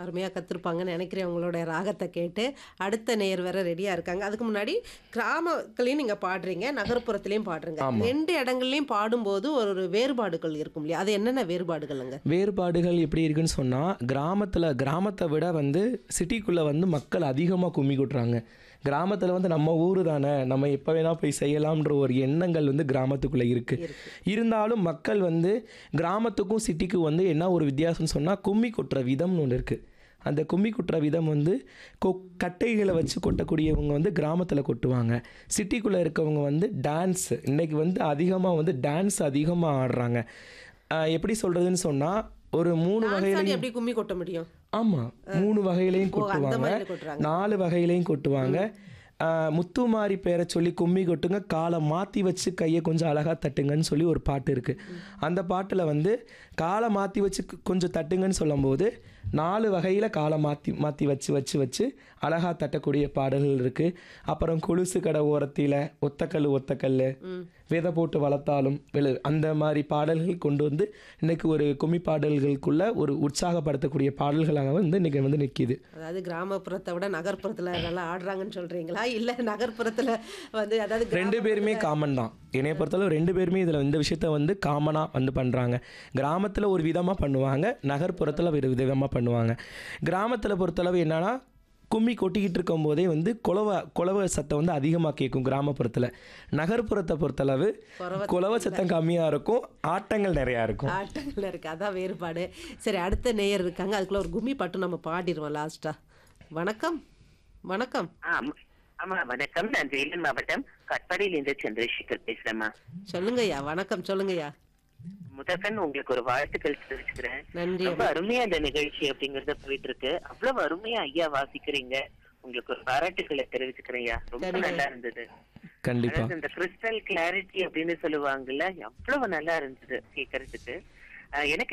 அருமையாக கற்றுருப்பாங்கன்னு நினைக்கிறேன் உங்களுடைய ராகத்தை கேட்டு அடுத்த நேர் வேற ரெடியாக இருக்காங்க அதுக்கு முன்னாடி கிராமத்துலேயும் நீங்கள் பாடுறீங்க நகர்ப்புறத்துலேயும் பாடுறீங்க ஆமா. ரெண்டு இடங்கள்லையும் பாடும்போது ஒரு ஒரு வேறுபாடுகள் இருக்கும் இல்லையா அது என்னென்ன வேறுபாடுகள்ங்க வேறுபாடுகள் எப்படி இருக்குன்னு சொன்னால் கிராமத்தில் கிராமத்தை விட வந்து சிட்டிக்குள்ளே வந்து மக்கள் அதிகமாக கும்மி கொட்டுறாங்க கிராமத்தில் வந்து நம்ம ஊர் தானே நம்ம எப்போ வேணால் போய் செய்யலாம்ன்ற ஒரு எண்ணங்கள் வந்து கிராமத்துக்குள்ளே இருக்குது இருந்தாலும் மக்கள் வந்து கிராமத்துக்கும் சிட்டிக்கும் வந்து என்ன ஒரு வித்தியாசம்னு சொன்னால் கும்மி கொட்டுற விதம்னு ஒன்று இருக்குது அந்த கும்மி கொட்டுற விதம் வந்து கொ கட்டைகளை வச்சு கொட்டக்கூடியவங்க வந்து கிராமத்தில் கொட்டுவாங்க சிட்டிக்குள்ளே இருக்கவங்க வந்து டான்ஸ் இன்னைக்கு வந்து அதிகமாக வந்து டான்ஸ் அதிகமாக ஆடுறாங்க ஆஹ் எப்படி சொல்கிறதுன்னு சொன்னால் ஒரு மூணு டான்ஸ் வகையில ஆடி எப்படி கும்மி கொட்ட முடியும் ஆமாம் மூணு வகையிலையும் ஓ அந்த கொட்டுவாங்க மாதிரி கொட்டுறாங்க நாலு வகையிலையும் கொட்டுவாங்க ஆஹ் முத்துமாரி பேரை சொல்லி கும்மி கொட்டுங்க காலை மாற்றி வச்சு கையை கொஞ்சம் அழகாக தட்டுங்கன்னு சொல்லி ஒரு பாட்டு இருக்குது அந்த பாட்டில் வந்து காலை மாற்றி வச்சு கொ- கொஞ்சம் தட்டுங்கன்னு சொல்லும்போது நாலு வகையில் காலை மாற்றி மாற்றி வச்சு வச்சு வச்சு அழகாக தட்டக்கூடிய பாடல்கள் இருக்குது அப்புறம் கொலுசு கடை ஓரத்தில ஒத்தக்கல் ஒத்தக்கல் விதை போட்டு வளர்த்தாலும் விழு அந்த மாதிரி பாடல்கள் கொண்டு வந்து இன்னைக்கு ஒரு கும்மி பாடல்களுக்குள்ள ஒரு உற்சாகப்படுத்தக்கூடிய பாடல்களாக வந்து இன்னைக்கு வந்து நிற்கிது அதாவது கிராமப்புறத்தை விட நகர்ப்புறத்தில் நல்லா ஆடுறாங்கன்னு சொல்கிறீங்களா இல்லை நகர்ப்புறத்தில் வந்து அதாவது ரெண்டு பேருமே காமன் தான் என்னைய பொறுத்தளவு ரெண்டு பேருமே இதில் இந்த விஷயத்த வந்து காமனாக வந்து பண்ணுறாங்க கிராமத்தில் ஒரு விதமாக பண்ணுவாங்க நகர்ப்புறத்தில் ஒரு விதமாக பண்ணுவாங்க கிராமத்தில் பொறுத்தளவு என்னன்னா கும்மி கொட்டிக்கிட்டு இருக்கும் போதே வந்து குலவ குலவ சத்தம் வந்து அதிகமாக கேட்கும் கிராமப்புறத்தில் நகர்ப்புறத்தை பொறுத்தளவு குறவ குலவ சத்தம் கம்மியாக இருக்கும் ஆட்டங்கள் நிறையா இருக்கும் ஆட்டங்கள் இருக்கு அதான் வேறுபாடு சரி அடுத்த நேயர் இருக்காங்க அதுக்குள்ள ஒரு கும்மி பாட்டு நம்ம பாடிடுவோம் லாஸ்டா வணக்கம் வணக்கம் ஆம். ஆமா வணக்கம் நான் வேலூர் மாவட்டம் கட்பாடியில் இருந்து சந்திரசேகர் பேசுறேம்மா சொல்லுங்கய்யா வணக்கம் சொல்லுங்கய்யா முதற்கண் உங்களுக்கு ஒரு வாழ்த்துக்கள் தெரிவிச்சுக்கிறேன் நன்றி ரொம்ப அருமையா இந்த நிகழ்ச்சி அப்படிங்கறது போயிட்டு இருக்கு அவ்வளவு அருமையா ஐயா வாசிக்கிறீங்க உங்களுக்கு ஒரு பாராட்டுக்களை தெரிவிச்சுக்கிறேன் ஐயா ரொம்ப சரிங்க. நல்லா இருந்தது கண்டிப்பாக அதாவது இந்த கிறிஸ்டல் கிளாரிட்டி அப்படின்னு சொல்லுவாங்கல்ல அவ்வளவு நல்லா இருந்தது கேட்கறதுக்கு அஹ் எனக்கு